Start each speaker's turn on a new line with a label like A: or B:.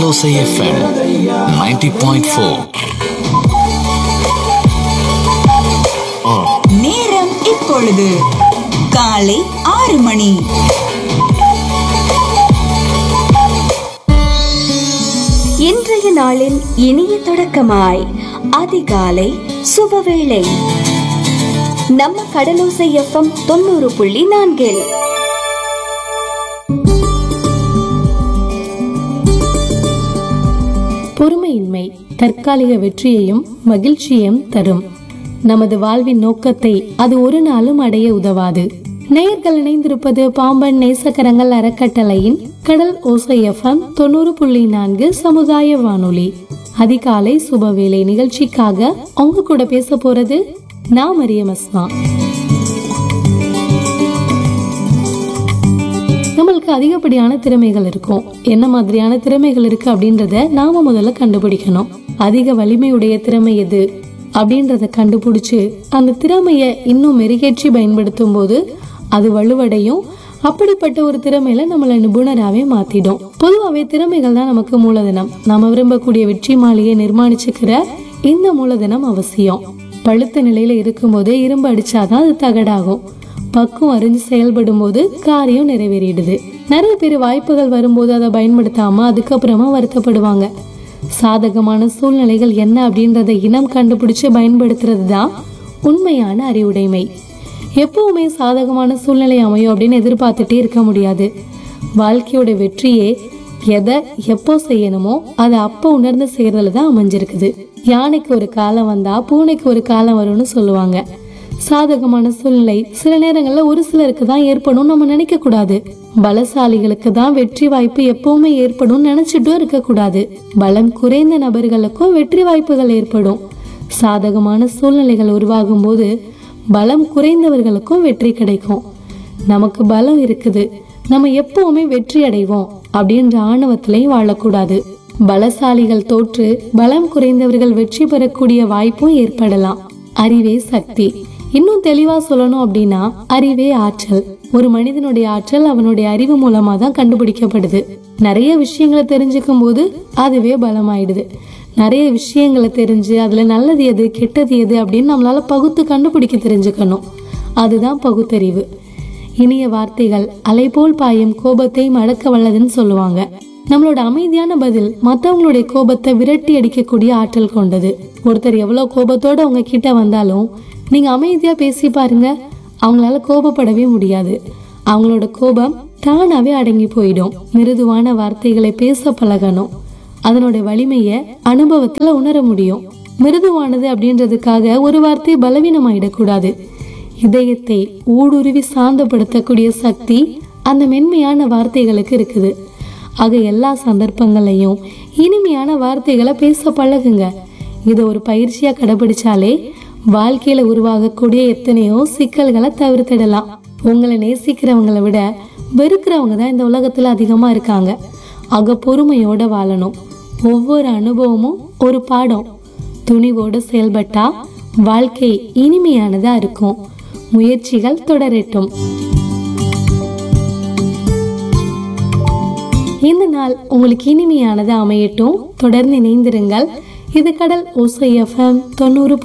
A: கடலோசை FM 90.4
B: நேரம் இப்பொழுது காலை ஆறு மணி
C: இன்றைய நாளின் இனிய தொடக்கமாய் அதிகாலை சுபவேளை நம்ம கடலோசை எஃப்எம் தொண்ணூறு புள்ளி நான்கில்
D: பொறுமையின்மை தற்காலிக வெற்றியையும் மகிழ்ச்சியையும் தரும் நமது வாழ்வின் நோக்கத்தை அது ஒரு நாளும் அடைய உதவாது நேயர்கள் இணைந்திருப்பது பாம்பன் நேசக்கரங்கள் அறக்கட்டளையின் கடல் ஓசை எஃப்எம் தொண்ணூறு புள்ளி நான்கு சமுதாய வானொலி அதிகாலை சுபவேளை நிகழ்ச்சிக்காக உங்க கூட பேச போறது நான் மரியம் அஸ்மா நம்மளுக்கு அதிகப்படியான திறமைகள் இருக்கும் என்ன மாதிரியான திறமைகள் இருக்கு அப்படின்றத நாம முதல்ல கண்டுபிடிக்கணும் அதிக வலிமையுடைய திறமை எது அப்படின்றத கண்டுபிடிச்சு அந்த திறமைய இன்னும் மெருகேற்றி பயன்படுத்தும் போது அது வலுவடையும் அப்படிப்பட்ட ஒரு திறமையில நம்மள நிபுணராகவே மாத்திடும் பொதுவாகவே திறமைகள் தான் நமக்கு மூலதனம் நாம விரும்பக்கூடிய வெற்றி மாளிகையை நிர்மாணிச்சுக்கிற இந்த மூலதனம் அவசியம் பழுத்த நிலையில இருக்கும்போதே இரும்பு அடிச்சாதான் அது தகடாகும் பக்குவம் அறிஞ்சு செயல்படும் போது காரியம் நிறைவேறிடுது நிறைய பேர் வாய்ப்புகள் வரும்போது அதை பயன்படுத்தாம அதுக்கப்புறமா வருத்தப்படுவாங்க சாதகமான சூழ்நிலைகள் என்ன அப்படின்றத இனம் கண்டுபிடிச்சு பயன்படுத்துறது தான் உண்மையான அறிவுடைமை எப்பவுமே சாதகமான சூழ்நிலை அமையும் அப்படின்னு எதிர்பார்த்துட்டே இருக்க முடியாது வாழ்க்கையோட வெற்றியே எதை எப்போ செய்யணுமோ அதை அப்போ உணர்ந்து செய்யறதுல தான் அமைஞ்சிருக்குது யானைக்கு ஒரு காலம் வந்தா பூனைக்கு ஒரு காலம் வரும்னு சொல்லுவாங்க சாதகமான சூழ்நிலை சில நேரங்கள்ல ஒரு சிலருக்கு தான் ஏற்படும் நம்ம நினைக்க கூடாது பலசாலிகளுக்கு தான் வெற்றி வாய்ப்பு எப்பவுமே ஏற்படும் நினைச்சிட்டும் இருக்க கூடாது பலம் குறைந்த நபர்களுக்கும் வெற்றி வாய்ப்புகள் ஏற்படும் சாதகமான சூழ்நிலைகள் உருவாகும் போது பலம் குறைந்தவர்களுக்கும் வெற்றி கிடைக்கும் நமக்கு பலம் இருக்குது நம்ம எப்பவுமே வெற்றி அடைவோம் அப்படின்ற ஆணவத்திலையும் வாழக்கூடாது பலசாலிகள் தோற்று பலம் குறைந்தவர்கள் வெற்றி பெறக்கூடிய வாய்ப்பும் ஏற்படலாம் அறிவே சக்தி இன்னும் தெளிவா சொல்லணும் அப்படின்னா அறிவே ஆற்றல் ஒரு மனிதனுடைய ஆற்றல் அவனுடைய அறிவு மூலமா தான் கண்டுபிடிக்கப்படுது நிறைய விஷயங்களை தெரிஞ்சுக்கும் போது அதுவே பலமாயிடுது நிறைய விஷயங்களை தெரிஞ்சு அதுல நல்லது எது கெட்டது எது அப்படின்னு நம்மளால பகுத்து கண்டுபிடிக்க தெரிஞ்சுக்கணும் அதுதான் பகுத்தறிவு இனிய வார்த்தைகள் அலைபோல் பாயும் கோபத்தை மடக்க வல்லதுன்னு சொல்லுவாங்க நம்மளோட அமைதியான பதில் மற்றவங்களுடைய கோபத்தை விரட்டி அடிக்கக்கூடிய ஆற்றல் கொண்டது ஒருத்தர் எவ்வளவு கோபத்தோட உங்க கிட்ட வந்தாலும் நீங்க அமைதியா பேசி பாருங்க அவங்களால கோபப்படவே முடியாது அவங்களோட கோபம் தானாவே அடங்கி போயிடும் மிருதுவான வார்த்தைகளை பேச பழகணும் அதனோட வலிமைய அனுபவத்துல உணர முடியும் மிருதுவானது அப்படின்றதுக்காக ஒரு வார்த்தை பலவீனமாயிடக்கூடாது இதயத்தை ஊடுருவி சாந்தப்படுத்தக்கூடிய சக்தி அந்த மென்மையான வார்த்தைகளுக்கு இருக்குது ஆக எல்லா சந்தர்ப்பங்களையும் இனிமையான வார்த்தைகளை பேச பழகுங்க இதை ஒரு பயிற்சியா கடைபிடிச்சாலே வாழ்க்கையில உருவாகக்கூடிய எத்தனையோ சிக்கல்களை தவிர்த்திடலாம் உங்களை நேசிக்கிறவங்களை விட வெறுக்கிறவங்க தான் இந்த உலகத்துல அதிகமா இருக்காங்க ஆக பொறுமையோட வாழணும் ஒவ்வொரு அனுபவமும் ஒரு பாடம் துணிவோடு செயல்பட்டா வாழ்க்கை இனிமையானதா இருக்கும் முயற்சிகள் தொடரட்டும் இந்த நாள் உங்களுக்கு இனிமையானது அமையட்டும் தொடர்ந்து இணைந்திருங்கள் இது கடல் ஓசை எஃப்எம் தொண்ணூறு